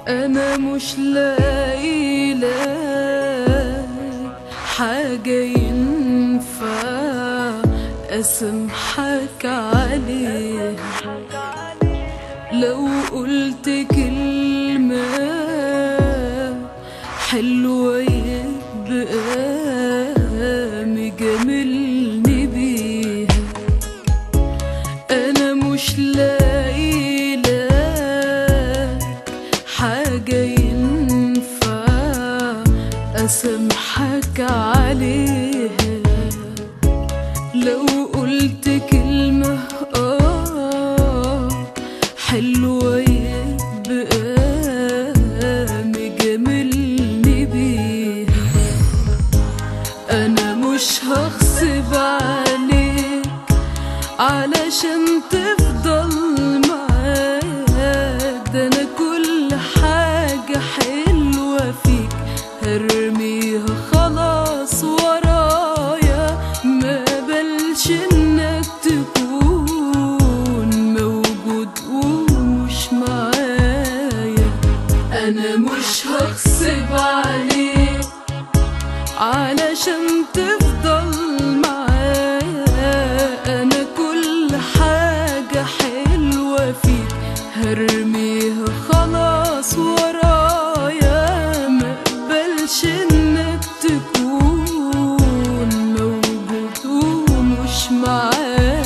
انا مش لاقي لك حاجة ينفع اسامحك عليها لو قلت كلمة حلوة يبقى مجاملني بيها انا مش لاقي لك حاجة ينفع اسامحك عليها لو قلت كلمة اه حلوة يبقى مجاملني بيها انا مش هغصب عليك علشان تفضل معايا ده انا كل حاجة حلوة فيك هرميها خلاص ورايا ما بلش انك تكون موجود ومش معايا انا مش هغصب عليك علشان تفضل معايا انا كل حاجة حلوة فيك هرميها خلاص ورايا ما اقبلش انك تكون موجود ومش معايا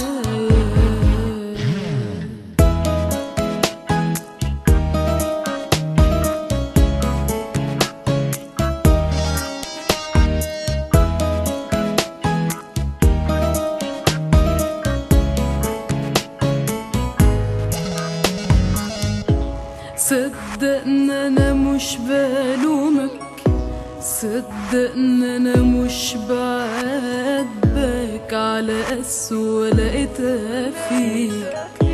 صدق ان انا مش بلومك صدق ان انا مش بعاتبك على قسوة لقيتها فيك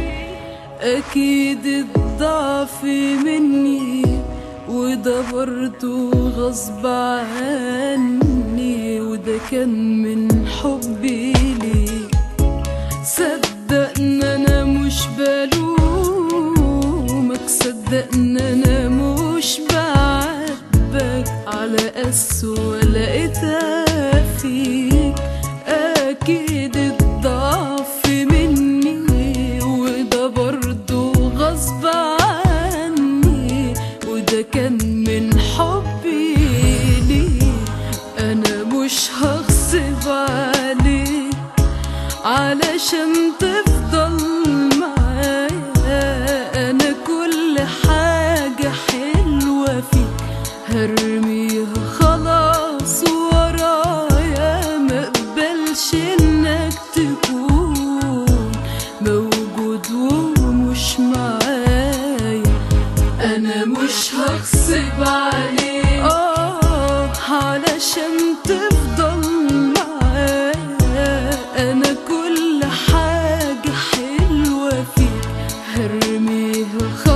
اكيد الضعف مني وده برضه غصب عني وده كان من حبي ليك صدق ان انا مش بلومك صدق ان انا مش بعاتبك على قسوة لقيتها فيك اكيد الضعف مني وده برضه غصب عني وده كان من حبي ليك انا مش هغصب عليك علشان تفضل معايا انا كل حاجة حلوة فيك هرميها خلاص ورايا ما اقبلش انك تكون موجود ومش معايا انا مش هغصب عليك اه علشان تفضل معايا انا كل حاجة حلوة فيك هرميها خلاص